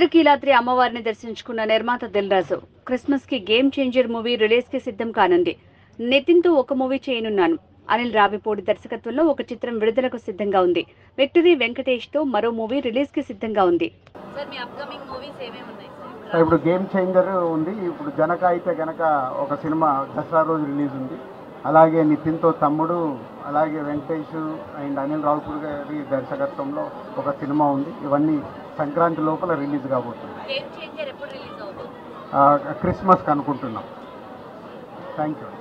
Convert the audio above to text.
ఇంద్రకీలాద్రి అమ్మవారిని దర్శించుకున్న నిర్మాత దిల్ రాజు క్రిస్మస్ కి గేమ్ చేంజర్ మూవీ రిలీజ్ కి సిద్ధం కానుంది నితిన్ తో ఒక మూవీ చేయనున్నాను అనిల్ రావిపూడి దర్శకత్వంలో ఒక చిత్రం విడుదలకు సిద్ధంగా ఉంది విక్టరీ వెంకటేష్ తో మరో మూవీ రిలీజ్ కి సిద్ధంగా ఉంది సార్ మీ అప్కమింగ్ మూవీస్ ఏమేమి ఉన్నాయి సార్ ఇప్పుడు గేమ్ చేంజర్ ఉంది ఇప్పుడు జనక అయితే గనక ఒక సినిమా దసరా రోజు రిలీజ్ ఉంది అలాగే నితిన్తో తమ్ముడు అలాగే వెంకటేష్ అండ్ అనిల్ రావుపూర్ గారి దర్శకత్వంలో ఒక సినిమా ఉంది ఇవన్నీ సంక్రాంతి లోపల రిలీజ్ కాబోతుంది గేమ్ చేంజర్ ఎప్పుడు రిలీజ్ అవుతుంది ఆ, క్రిస్మస్కి అనుకుంటున్నాం థ్యాంక్ యూ